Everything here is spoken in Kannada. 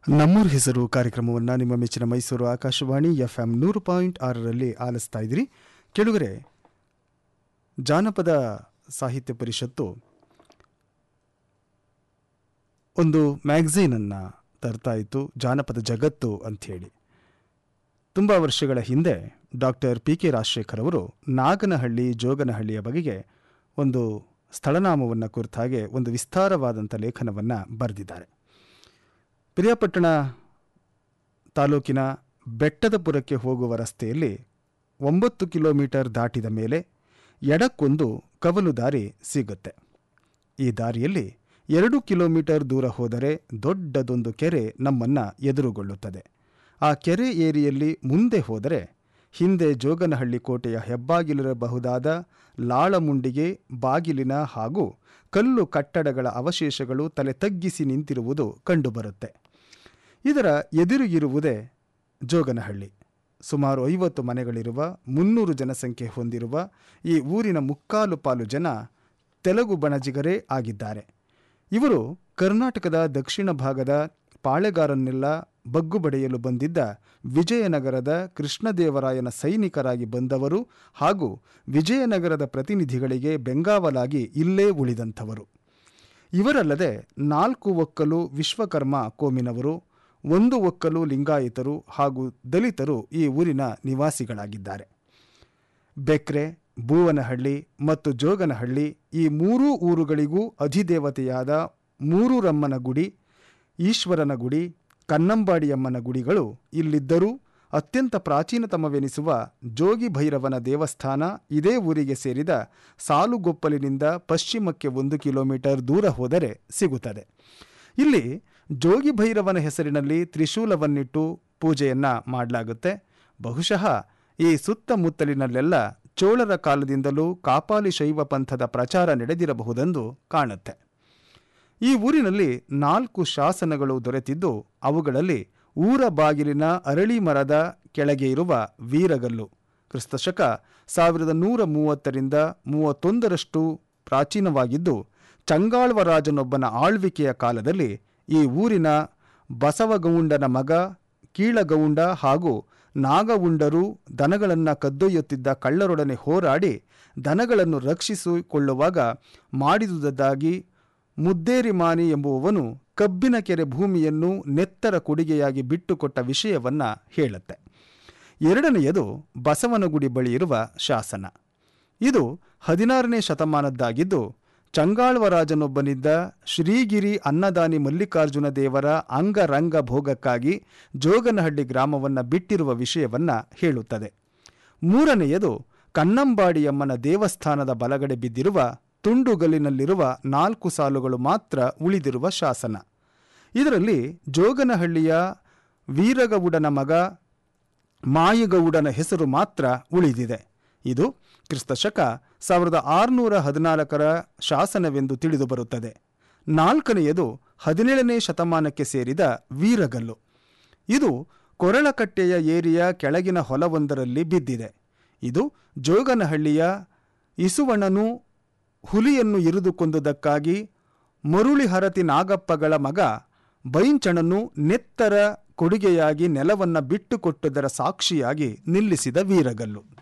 ನಮ್ಮೂರ ಹೆಸರು ಕಾರ್ಯಕ್ರಮವನ್ನು ನಿಮ್ಮ ಮೆಚ್ಚಿನ ಮೈಸೂರು ಆಕಾಶವಾಣಿ ಎಫ್ ಎಂ ನೂರು ಪಾಯಿಂಟ್ ಆರರಲ್ಲಿ ಆಲಿಸ್ತಾ ಇದ್ದೀರಿ ಕೆಳಗರೆ ಜಾನಪದ ಸಾಹಿತ್ಯ ಪರಿಷತ್ತು ಒಂದು ಮ್ಯಾಗಝೀನನ್ನು ತರ್ತಾ ಇತ್ತು ಜಾನಪದ ಜಗತ್ತು ಅಂಥೇಳಿ ತುಂಬ ವರ್ಷಗಳ ಹಿಂದೆ ಡಾಕ್ಟರ್ ಪಿ ಕೆ ರಾಜಶೇಖರ್ ಅವರು ನಾಗನಹಳ್ಳಿ ಜೋಗನಹಳ್ಳಿಯ ಬಗೆಗೆ ಒಂದು ಸ್ಥಳನಾಮವನ್ನು ಕುರಿತ ಹಾಗೆ ಒಂದು ವಿಸ್ತಾರವಾದಂಥ ಲೇಖನವನ್ನು ಬರೆದಿದ್ದಾರೆ ಪಿರಿಯಾಪಟ್ಟಣ ತಾಲೂಕಿನ ಬೆಟ್ಟದಪುರಕ್ಕೆ ಹೋಗುವ ರಸ್ತೆಯಲ್ಲಿ ಒಂಬತ್ತು ಕಿಲೋಮೀಟರ್ ದಾಟಿದ ಮೇಲೆ ಎಡಕ್ಕೊಂದು ಕವಲು ದಾರಿ ಸಿಗುತ್ತೆ ಈ ದಾರಿಯಲ್ಲಿ ಎರಡು ಕಿಲೋಮೀಟರ್ ದೂರ ಹೋದರೆ ದೊಡ್ಡದೊಂದು ಕೆರೆ ನಮ್ಮನ್ನು ಎದುರುಗೊಳ್ಳುತ್ತದೆ ಆ ಕೆರೆ ಏರಿಯಲ್ಲಿ ಮುಂದೆ ಹೋದರೆ ಹಿಂದೆ ಜೋಗನಹಳ್ಳಿ ಕೋಟೆಯ ಹೆಬ್ಬಾಗಿಲಿರಬಹುದಾದ ಲಾಳಮುಂಡಿಗೆ ಬಾಗಿಲಿನ ಹಾಗೂ ಕಲ್ಲು ಕಟ್ಟಡಗಳ ಅವಶೇಷಗಳು ತಲೆ ತಗ್ಗಿಸಿ ನಿಂತಿರುವುದು ಕಂಡುಬರುತ್ತೆ ಇದರ ಎದುರಿಗಿರುವುದೇ ಜೋಗನಹಳ್ಳಿ ಸುಮಾರು ಐವತ್ತು ಮನೆಗಳಿರುವ ಮುನ್ನೂರು ಜನಸಂಖ್ಯೆ ಹೊಂದಿರುವ ಈ ಊರಿನ ಮುಕ್ಕಾಲು ಪಾಲು ಜನ ತೆಲುಗು ಬಣಜಿಗರೇ ಆಗಿದ್ದಾರೆ ಇವರು ಕರ್ನಾಟಕದ ದಕ್ಷಿಣ ಭಾಗದ ಪಾಳೆಗಾರನ್ನೆಲ್ಲ ಬಗ್ಗು ಬಡಿಯಲು ಬಂದಿದ್ದ ವಿಜಯನಗರದ ಕೃಷ್ಣದೇವರಾಯನ ಸೈನಿಕರಾಗಿ ಬಂದವರು ಹಾಗೂ ವಿಜಯನಗರದ ಪ್ರತಿನಿಧಿಗಳಿಗೆ ಬೆಂಗಾವಲಾಗಿ ಇಲ್ಲೇ ಉಳಿದಂಥವರು ಇವರಲ್ಲದೆ ನಾಲ್ಕು ಒಕ್ಕಲು ವಿಶ್ವಕರ್ಮ ಕೋಮಿನವರು ಒಂದು ಒಕ್ಕಲು ಲಿಂಗಾಯತರು ಹಾಗೂ ದಲಿತರು ಈ ಊರಿನ ನಿವಾಸಿಗಳಾಗಿದ್ದಾರೆ ಬೆಕ್ರೆ ಭೂವನಹಳ್ಳಿ ಮತ್ತು ಜೋಗನಹಳ್ಳಿ ಈ ಮೂರೂ ಊರುಗಳಿಗೂ ಅಧಿದೇವತೆಯಾದ ಮೂರೂರಮ್ಮನ ಗುಡಿ ಈಶ್ವರನ ಗುಡಿ ಕನ್ನಂಬಾಡಿಯಮ್ಮನ ಗುಡಿಗಳು ಇಲ್ಲಿದ್ದರೂ ಅತ್ಯಂತ ಪ್ರಾಚೀನತಮವೆನಿಸುವ ಜೋಗಿ ಭೈರವನ ದೇವಸ್ಥಾನ ಇದೇ ಊರಿಗೆ ಸೇರಿದ ಸಾಲುಗೊಪ್ಪಲಿನಿಂದ ಪಶ್ಚಿಮಕ್ಕೆ ಒಂದು ಕಿಲೋಮೀಟರ್ ದೂರ ಹೋದರೆ ಸಿಗುತ್ತದೆ ಇಲ್ಲಿ ಜೋಗಿ ಭೈರವನ ಹೆಸರಿನಲ್ಲಿ ತ್ರಿಶೂಲವನ್ನಿಟ್ಟು ಪೂಜೆಯನ್ನ ಮಾಡಲಾಗುತ್ತೆ ಬಹುಶಃ ಈ ಸುತ್ತಮುತ್ತಲಿನಲ್ಲೆಲ್ಲ ಚೋಳರ ಕಾಲದಿಂದಲೂ ಕಾಪಾಲಿ ಶೈವ ಪಂಥದ ಪ್ರಚಾರ ನಡೆದಿರಬಹುದೆಂದು ಕಾಣುತ್ತೆ ಈ ಊರಿನಲ್ಲಿ ನಾಲ್ಕು ಶಾಸನಗಳು ದೊರೆತಿದ್ದು ಅವುಗಳಲ್ಲಿ ಊರ ಬಾಗಿಲಿನ ಅರಳಿ ಮರದ ಕೆಳಗೆ ಇರುವ ವೀರಗಲ್ಲು ಕ್ರಿಸ್ತಶಕ ಸಾವಿರದ ನೂರ ಮೂವತ್ತರಿಂದ ಮೂವತ್ತೊಂದರಷ್ಟು ಪ್ರಾಚೀನವಾಗಿದ್ದು ಚಂಗಾಳ್ವರಾಜನೊಬ್ಬನ ಆಳ್ವಿಕೆಯ ಕಾಲದಲ್ಲಿ ಈ ಊರಿನ ಬಸವಗೌಂಡನ ಮಗ ಕೀಳಗೌಂಡ ಹಾಗೂ ನಾಗವುಂಡರು ದನಗಳನ್ನು ಕದ್ದೊಯ್ಯುತ್ತಿದ್ದ ಕಳ್ಳರೊಡನೆ ಹೋರಾಡಿ ದನಗಳನ್ನು ರಕ್ಷಿಸಿಕೊಳ್ಳುವಾಗ ಮಾಡಿದುದಾಗಿ ಮುದ್ದೇರಿಮಾನಿ ಎಂಬುವವನು ಕಬ್ಬಿನ ಕೆರೆ ಭೂಮಿಯನ್ನು ನೆತ್ತರ ಕೊಡುಗೆಯಾಗಿ ಬಿಟ್ಟುಕೊಟ್ಟ ವಿಷಯವನ್ನ ಹೇಳುತ್ತೆ ಎರಡನೆಯದು ಬಸವನಗುಡಿ ಬಳಿ ಇರುವ ಶಾಸನ ಇದು ಹದಿನಾರನೇ ಶತಮಾನದ್ದಾಗಿದ್ದು ಚಂಗಾಳ್ವರಾಜನೊಬ್ಬನಿದ್ದ ಶ್ರೀಗಿರಿ ಅನ್ನದಾನಿ ಮಲ್ಲಿಕಾರ್ಜುನ ದೇವರ ಅಂಗರಂಗ ಭೋಗಕ್ಕಾಗಿ ಜೋಗನಹಳ್ಳಿ ಗ್ರಾಮವನ್ನು ಬಿಟ್ಟಿರುವ ವಿಷಯವನ್ನ ಹೇಳುತ್ತದೆ ಮೂರನೆಯದು ಕನ್ನಂಬಾಡಿಯಮ್ಮನ ದೇವಸ್ಥಾನದ ಬಲಗಡೆ ಬಿದ್ದಿರುವ ತುಂಡುಗಲ್ಲಿನಲ್ಲಿರುವ ನಾಲ್ಕು ಸಾಲುಗಳು ಮಾತ್ರ ಉಳಿದಿರುವ ಶಾಸನ ಇದರಲ್ಲಿ ಜೋಗನಹಳ್ಳಿಯ ವೀರಗೌಡನ ಮಗ ಮಾಯಗೌಡನ ಹೆಸರು ಮಾತ್ರ ಉಳಿದಿದೆ ಇದು ಕ್ರಿಸ್ತಶಕ ಸಾವಿರದ ಆರುನೂರ ಹದಿನಾಲ್ಕರ ಶಾಸನವೆಂದು ತಿಳಿದು ಬರುತ್ತದೆ ನಾಲ್ಕನೆಯದು ಹದಿನೇಳನೇ ಶತಮಾನಕ್ಕೆ ಸೇರಿದ ವೀರಗಲ್ಲು ಇದು ಕೊರಳಕಟ್ಟೆಯ ಏರಿಯ ಕೆಳಗಿನ ಹೊಲವೊಂದರಲ್ಲಿ ಬಿದ್ದಿದೆ ಇದು ಜೋಗನಹಳ್ಳಿಯ ಇಸುವಣ್ಣನು ಹುಲಿಯನ್ನು ಇರಿದು ಕೊಂದುದಕ್ಕಾಗಿ ಮರುಳಿ ಹರತಿ ನಾಗಪ್ಪಗಳ ಮಗ ಬೈಂಚಣನು ನೆತ್ತರ ಕೊಡುಗೆಯಾಗಿ ನೆಲವನ್ನ ಬಿಟ್ಟುಕೊಟ್ಟುದರ ಸಾಕ್ಷಿಯಾಗಿ ನಿಲ್ಲಿಸಿದ ವೀರಗಲ್ಲು